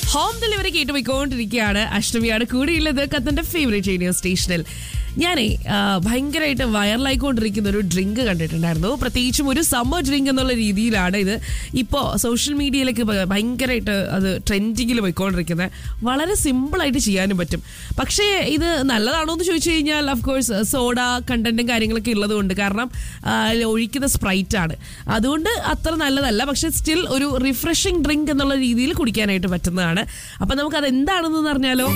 home delivery കേട്ട് പോയിക്കൊണ്ടിരിക്കുകയാണ് അഷ്ടമിയാണ് കൂടിയുള്ളത് കത്തന്റെ favourite radio സ്റ്റേഷനിൽ ഞാനേ ആ, ഭയങ്കരമായിട്ട് വൈറലായിക്കൊണ്ടിരിക്കുന്ന ഒരു ഡ്രിങ്ക് കണ്ടിട്ടുണ്ടായിരുന്നു പ്രത്യേകിച്ചും ഒരു സമ്മർ ഡ്രിങ്ക് എന്നുള്ള രീതിയിലാണ് ഇത് ഇപ്പോൾ സോഷ്യൽ മീഡിയയിലേക്ക് ഭ- ഭയങ്കരമായിട്ട് അത് ട്രെൻഡിങ്ങിൽ പോയിക്കൊണ്ടിരിക്കുന്നത് വളരെ സിമ്പിളായിട്ട് ചെയ്യാനും പറ്റും പക്ഷേ ഇത് നല്ലതാണോ എന്ന് ചോദിച്ചു കഴിഞ്ഞാൽ ഓഫ് കോഴ്സ് സോഡ കണ്ടന്റും കാര്യങ്ങളൊക്കെ ഉള്ളതുകൊണ്ട് കാരണം ആ, അതിൽ ഒഴിക്കുന്ന സ്പ്രൈറ്റ് ആണ് അതുകൊണ്ട് അത്ര നല്ലതല്ല പക്ഷെ സ്റ്റിൽ ഒരു റിഫ്രഷിംഗ് ഡ്രിങ്ക് എന്നുള്ള രീതിയിൽ കുടിക്കാനായിട്ട് പറ്റുന്നതാണ് അപ്പൊ നമുക്ക് അത് എന്താണെന്ന് അറിഞ്ഞാലോ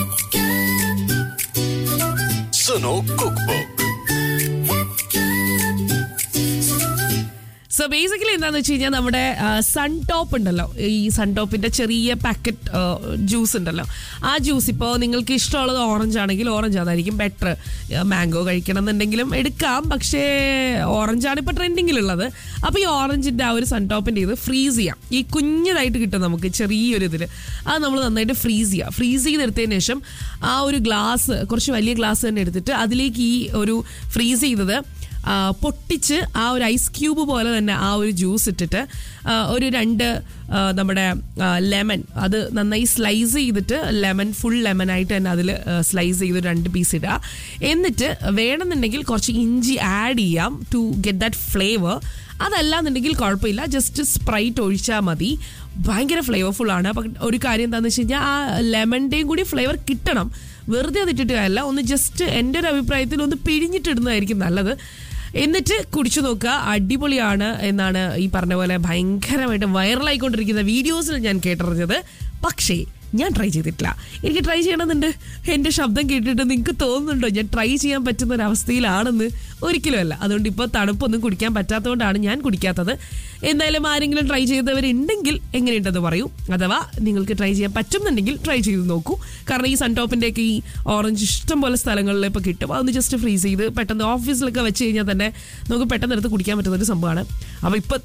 Suno cookbook so basically എന്താന്ന് വെച്ച് കഴിഞ്ഞാൽ നമ്മുടെ സൺ ടോപ്പ് ഉണ്ടല്ലോ ഈ സൺ ടോപ്പിന്റെ ചെറിയ പാക്കറ്റ് ജ്യൂസ് ഉണ്ടല്ലോ ആ ജ്യൂസ് ഇപ്പോൾ നിങ്ങൾക്ക് ഇഷ്ടമുള്ളത് ഓറഞ്ച് ആണെങ്കിൽ ഓറഞ്ച് അതായിരിക്കും ബെറ്റർ മാംഗോ കഴിക്കണം എന്നുണ്ടെങ്കിലും എടുക്കാം പക്ഷേ ഓറഞ്ചാണ് ഇപ്പോൾ ട്രെൻഡിങ്ങിലുള്ളത് അപ്പോൾ ഈ ഓറഞ്ചിന്റെ ആ ഒരു സൺ ടോപ്പിന്റെ ഇത് ഫ്രീസ് ചെയ്യാം ഈ കുഞ്ഞതായിട്ട് കിട്ടും നമുക്ക് ചെറിയൊരു ഇതിൽ അത് നമ്മൾ നന്നായിട്ട് ഫ്രീസ് ചെയ്യാം ഫ്രീസ് ചെയ്തെടുത്തതിന് ശേഷം ആ ഒരു ഗ്ലാസ് കുറച്ച് വലിയ ഗ്ലാസ് തന്നെ എടുത്തിട്ട് അതിലേക്ക് ഈ ഒരു ഫ്രീസ് ചെയ്തത് ആ, പൊട്ടിച്ച് ആ ഒരു ഐസ് ക്യൂബ് പോലെ തന്നെ ആ ഒരു ജ്യൂസ് ഇട്ടിട്ട് ആ, ഒരു രണ്ട് ആ, നമ്മുടെ ലെമൺ അത് നന്നായി സ്ലൈസ് ചെയ്തിട്ട് ലെമൺ ഫുൾ ലെമൺ ആയിട്ട് തന്നെ അതിൽ സ്ലൈസ് ചെയ്ത് രണ്ട് പീസ് ഇടുക എന്നിട്ട് വേണമെന്നുണ്ടെങ്കിൽ കുറച്ച് ഇഞ്ചി ആഡ് ചെയ്യാം ടു ഗെറ്റ് ദാറ്റ് ഫ്ലേവർ അതല്ലാന്നുണ്ടെങ്കിൽ കുഴപ്പമില്ല ജസ്റ്റ് സ്പ്രൈറ്റ് ഒഴിച്ചാൽ മതി ഭയങ്കര ഫ്ലേവർഫുൾ ആണ് അപ്പം ഒരു കാര്യം എന്താണെന്ന് വെച്ച് കഴിഞ്ഞാൽ ആ ലെമണിൻ്റെയും കൂടി ഫ്ലേവർ കിട്ടണം വെറുതെ അതിട്ടിട്ട് കാര്യമില്ല ഒന്ന് ജസ്റ്റ് എൻ്റെ ഒരു അഭിപ്രായത്തിൽ ഒന്ന് പിഴിഞ്ഞിട്ടിടുന്നതായിരിക്കും നല്ലത് എന്നിട്ട് കുടിച്ചു നോക്കുക അടിപൊളിയാണ് എന്നാണ് ഈ പറഞ്ഞ പോലെ ഭയങ്കരമായിട്ട് വൈറലായിക്കൊണ്ടിരിക്കുന്ന വീഡിയോസിൽ ഞാൻ കേട്ടറിഞ്ഞത് പക്ഷേ ഞാൻ ട്രൈ ചെയ്തിട്ടില്ല എനിക്ക് ട്രൈ ചെയ്യണമെന്നുണ്ട് എൻ്റെ ശബ്ദം കേട്ടിട്ട് നിങ്ങൾക്ക് തോന്നുന്നുണ്ടോ ഞാൻ ട്രൈ ചെയ്യാൻ പറ്റുന്ന ഒരു അവസ്ഥയിലാണെന്ന് ഒരിക്കലുമല്ല അതുകൊണ്ട് ഇപ്പോൾ തണുപ്പൊന്നും കുടിക്കാൻ പറ്റാത്തതുകൊണ്ടാണ് ഞാൻ കുടിക്കാത്തത് എന്തായാലും ആരെങ്കിലും ട്രൈ ചെയ്തവരുണ്ടെങ്കിൽ എങ്ങനെയുണ്ടെന്ന് പറയൂ അഥവാ നിങ്ങൾക്ക് ട്രൈ ചെയ്യാൻ പറ്റുന്നുണ്ടെങ്കിൽ ട്രൈ ചെയ്ത് നോക്കൂ കാരണം ഈ സൺ ടോപ്പിൻ്റെയൊക്കെ ഈ ഓറഞ്ച് ഇഷ്ടം പോലെ സ്ഥലങ്ങളിൽ ഇപ്പോൾ കിട്ടും അതൊന്ന് ജസ്റ്റ് ഫ്രീസ് ചെയ്ത് പെട്ടെന്ന് ഓഫീസിലൊക്കെ വെച്ച് കഴിഞ്ഞാൽ തന്നെ നമുക്ക് പെട്ടെന്ന് എടുത്ത് കുടിക്കാൻ പറ്റുന്ന ഒരു സംഭവമാണ് അപ്പോൾ ഇപ്പോൾ